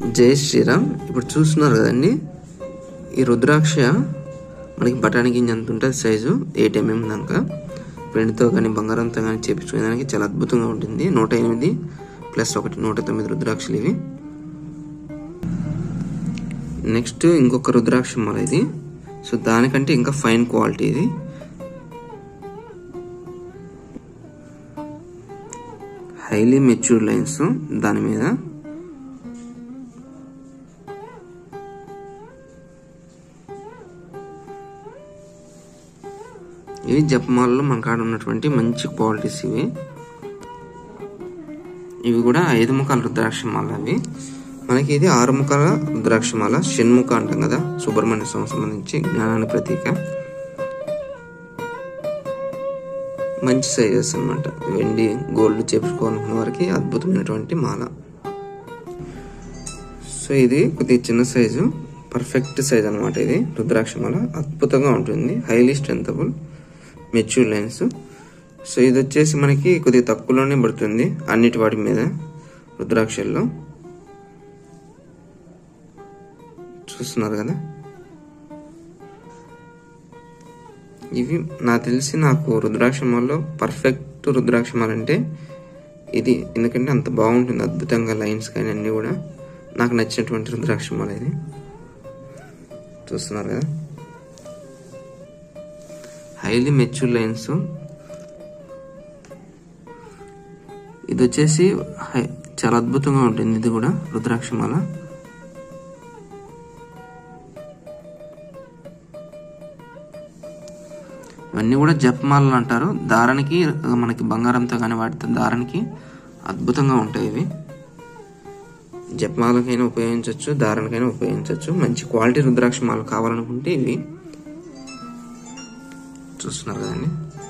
జై శ్రీరామ్ ఇప్పుడు చూస్తున్నారు కదండి ఈ రుద్రాక్ష మనకి బఠానీ గింజ అంత ఉంటుంది సైజు ఎయిట్ ఎంఎం దాకా వెండితో కానీ బంగారంతో కానీ చేపించుకునేదానికి చాలా అద్భుతంగా ఉంటుంది నూట ఎనిమిది ప్లస్ ఒకటి నూట తొమ్మిది రుద్రాక్షలు ఇవి నెక్స్ట్ ఇంకొక రుద్రాక్ష మాల ఇది సో దానికంటే ఇంకా ఫైన్ క్వాలిటీ ఇది హైలీ మెచ్యూర్డ్ లైన్స్ దాని మీద ఇవి జపమాలలో మన కాడ ఉన్నటువంటి మంచి క్వాలిటీస్ ఇవి ఇవి కూడా ఐదు ముఖాల రుద్రాక్షమాల అవి మనకి ఇది ఆరు ముఖాల రుద్రాక్షమాల షణ్ముఖ అంటాం కదా సుబ్రహ్మణ్య స్వామి సంబంధించి జ్ఞానానికి ప్రతీక మంచి సైజెస్ అన్నమాట వెండి గోల్డ్ చేపించుకోవాలనుకున్న వారికి అద్భుతమైనటువంటి మాల సో ఇది కొద్దిగా చిన్న సైజు పర్ఫెక్ట్ సైజ్ అనమాట ఇది రుద్రాక్ష మాల అద్భుతంగా ఉంటుంది highly strengthable mature lines so ఇది వచ్చేసి మనకి కొద్దిగా తక్కువలోనే పడుతుంది అన్నిటి వాటి మీద రుద్రాక్షల్లో చూస్తున్నారు కదా ఇవి నాకు తెలిసి నాకు రుద్రాక్షమాల్లో పర్ఫెక్ట్ రుద్రాక్షమాల అంటే ఇది ఎందుకంటే అంత బాగుంటుంది అద్భుతంగా లైన్స్ కానీ అన్నీ కూడా నాకు నచ్చినటువంటి రుద్రాక్షమాల ఇది చూస్తున్నారు కదా హైలీ మెచ్యూర్ లైన్స్ ఇది వచ్చేసి హై- చాలా అద్భుతంగా ఉంటుంది ఇది కూడా రుద్రాక్షమాల ఇవన్నీ కూడా జపమాలలు అంటారు దారానికి మనకి బంగారంతో కానీ వాటితో దారానికి అద్భుతంగా ఉంటాయి ఇవి జపమాలకైనా ఉపయోగించవచ్చు దారానికైనా ఉపయోగించవచ్చు మంచి క్వాలిటీ రుద్రాక్ష మాల కావాలనుకుంటే ఇవి చూస్తున్నారు కదండి